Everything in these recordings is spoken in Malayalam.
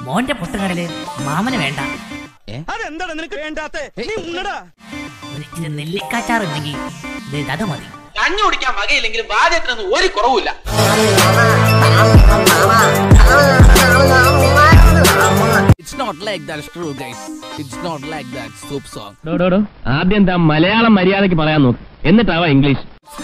മോന്റെ പൊട്ടുകടല് മാമന് വേണ്ട അതെന്താണ് നിനക്ക് വേണ്ടാത്ത നീ ഉണ്ണടാ ഒരിച്ചിരി നെല്ലിക്കാച്ചാറുണ്ടെങ്കിൽ ദേ അത് മതി കഞ്ഞി കുടിക്കാൻ വകയില്ലെങ്കിലും ബാധ്യത്തിനൊന്നും ഒരു കുറവുമില്ല It's not like that, it's true, guys. It's not like that. Soup song. ആദ്യം എന്താ മലയാളം മര്യാദക്ക് പറയാൻ നോക്ക് എന്നിട്ടാവാ ഇംഗ്ലീഷ്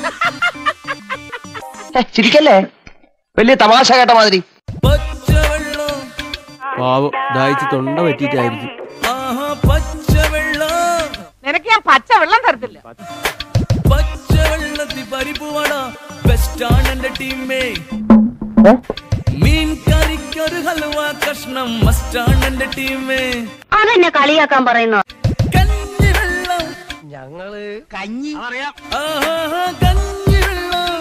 ചിരിക്കല്ലേ വലിയ തമാശ കേട്ട മാതിരി പച്ചവെള്ളം പാവം ദാഹിച്ച് തൊണ്ട പറ്റിയിട്ടായിരിക്കും ആഹാ പച്ചവെള്ളം നിനക്ക് ഞാൻ പച്ച വെള്ളം തരത്തില്ല പച്ചവെള്ളത്തിൽ പരിപ്പുവട ബെസ്റ്റാണ് എന്റെ ടീമേ മീൻ കറിക്കൊരു ഹൽവ കഷ്ണം മസ്റ്റാണ് എന്റെ ടീമേ അതെന്നെ കളിയാക്കാൻ പറയുന്നു കഞ്ഞിവെള്ളം ഞങ്ങള് ആഹാ കഞ്ഞിവെള്ളം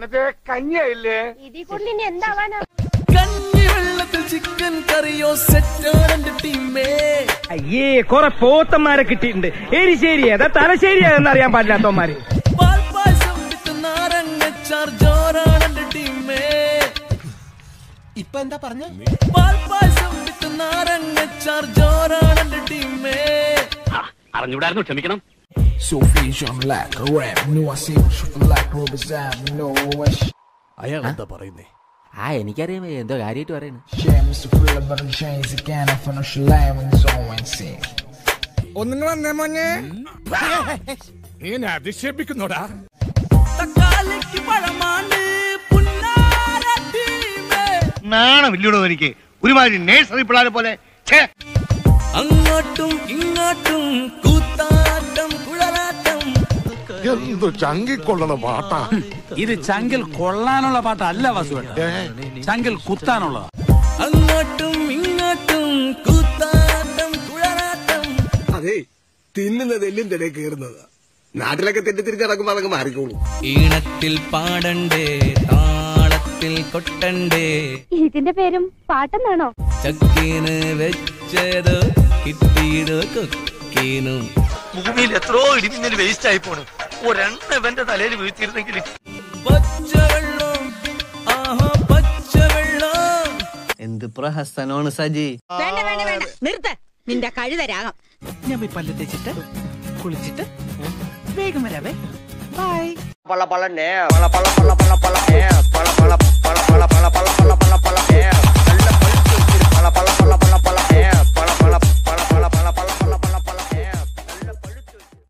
ഇതിൽ കൊണ്ട് ഇനി എന്താവാനാ കഞ്ഞിവെള്ളത്തിൽ ചിക്കൻ കറിയോ സെറ്റാണ് എന്റെ ടീമേ അയ്യേ കൊറേ പോത്തന്മാരെ കിട്ടിയിട്ടുണ്ട് എരിശ്ശേരി ഏതാ തലശ്ശേരി ഏതെന്ന് അറിയാൻ പാടില്ലാത്തവന്മാര് പാൽപ്പായസം വിത്ത് നാരങ്ങച്ചാർ ജോറാണ് എന്റെ ടീമേ ഇപ്പൊ എന്താ പറഞ്ഞ പാൽപ്പായസം വിത്ത് നാരങ്ങച്ചാർ ജോറാണ് എന്റെ ടീമേ അറിഞ്ഞൂടായിരുന്നു ക്ഷമിക്കണം Sophie Jean Lac, rap, no I say Lac, Robazam, no അയാൾ എന്താ പറയുന്നേ ആ എനിക്കറിയാം എന്തോ കാര്യമായിട്ട് പറയുന്നു Shame is to fill up on the chains again, I finish the line when it's on one scene. തക്കാളിക്ക് പഴമാണ് പുന്നാര ടീമേ നാണമില്ലടോ എനിക്ക് ഒരുമാതിരി നേഴ്സറി പിള്ളേരെ പോലെ ഛേ അങ്ങോട്ടും ഇങ്ങോട്ടും കൂത്താട്ടം കുഴലാട്ടം എന്തു ചങ്കിക്കൊള്ളണ പാട്ടാ ഇത് ചങ്കിൽ കൊള്ളാനുള്ള പാട്ടല്ല വസുവേട്ട ചങ്കിൽ കുത്താനുള്ള അങ്ങോട്ടും ഇങ്ങോട്ടും കൂത്താട്ടം കുഴലാട്ടം അതെ തിന്നുന്നത് എല്ലും തിടേ കയറുന്നത് നാട്ടിലൊക്കെ തെറ്റിത്തിരിച്ച് നടക്കുമ്പോ അതൊക്കെ മാറിക്കോളൂ ഈണത്തിൽ പാടണ്ടേ താളത്തിൽ കൊട്ടണ്ടേ ഇതിന്റെ പേരും പാട്ടെന്നാണോ ചക്കീന് വെച്ചത് കിട്ടിയത് കൊക്കീനും ഭൂമിയിൽ എത്രയോ ഇടിമിന്നൽ വേസ്റ്റ് ആയി പോണ് ഒരെണ്ണം ഇവന്റെ തലയിൽ വീഴ്ത്തിയിരുന്നെങ്കിൽ പച്ചവെള്ളം ആഹാ പച്ചവെള്ളം എന്ത് പ്രഹസനമാണ് സജി വേണ്ട വേണ്ട വേണ്ട നിർത്ത നിന്റെ കഴുതരാഗം ഞാൻ പോയി പല്ല് തേച്ചിട്ട് കുളിച്ചിട്ട് വേഗം വരാവേ ബൈ പള പള നേ പള പള പള പള പള നേ പള പള